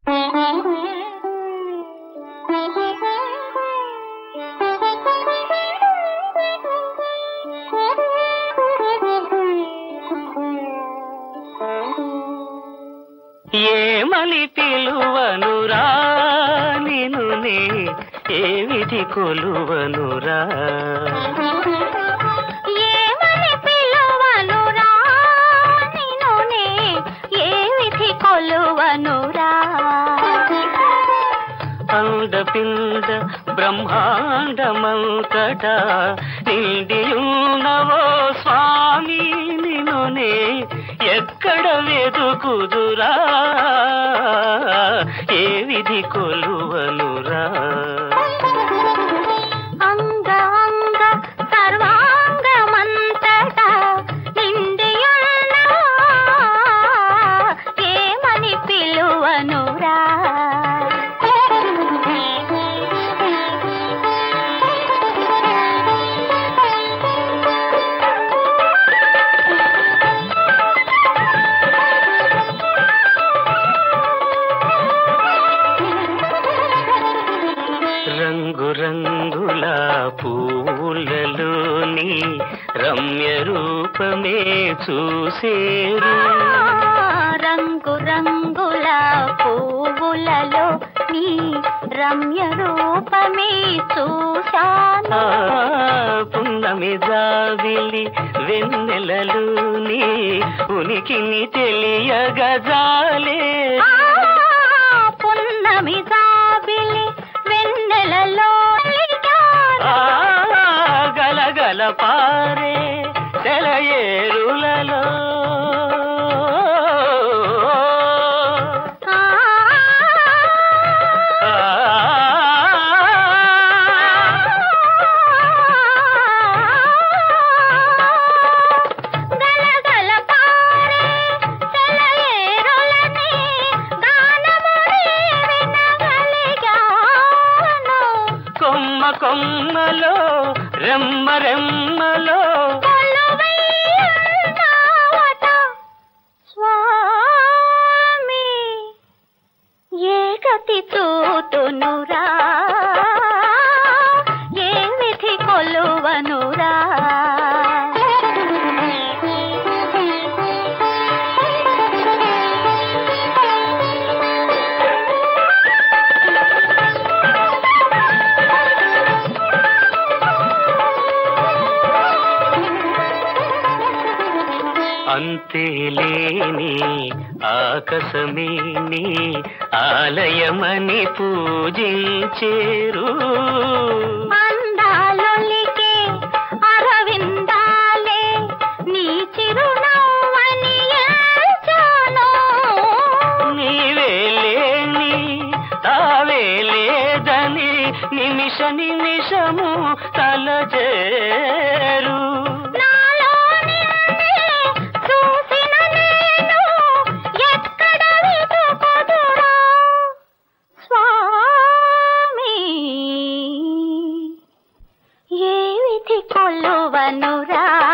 ఏమని పిలువనురా నిను నే ఏ విధి కొలువనురా ఏమని పిలువనురా నిన్నునే ఏ విధి కొలువనురా అండపిండ బ్రహ్మాండమంతట నిండియున్నవో స్వామి నినునే ఎక్కడ వెతుకుదురా ఏ విధి కొలువనురా అంగ అంగ సర్వాంగమంతటా నిండియున్న ఏమని పిలువనురా రంగు రంగుల పూలలోని రమ్య రూపమే చూసేరు రంగు రంగుల పువ్వులలో నీ రమ్య రూపమే చూశాను ఆ పున్నమి జావిలి వెన్నెలలోని ఉనికిని తెలియగజాలే ఆ, పున్నమి జాబిలి వెన్నెలలో ఆ గలగల పారే సెలయేరులలో ఆ, ఆ గలగల పారే సెలయేరులని గానముని వినగలిగాను. కొమ్మ కొమ్మలో రెమ్మ రెమ్మలో కొలువైయున్నావట స్వామి ఏ గతి చూతునురా ఏ విధి కొలువనురా అంతేలేని ఆకాశమేని ఆలయమని పూజించేరు అందాలొలికే అరవిందాలే నీ చిరునవ్వని ఏల్చాను. నీవే లేని తావే లేదని నిమిష నిమిషము తలచేరు నాలో నిన్నే చూసిన నేను ఎక్కడ వెతుకుదురా స్వామి ఏ విధి కొలువనురా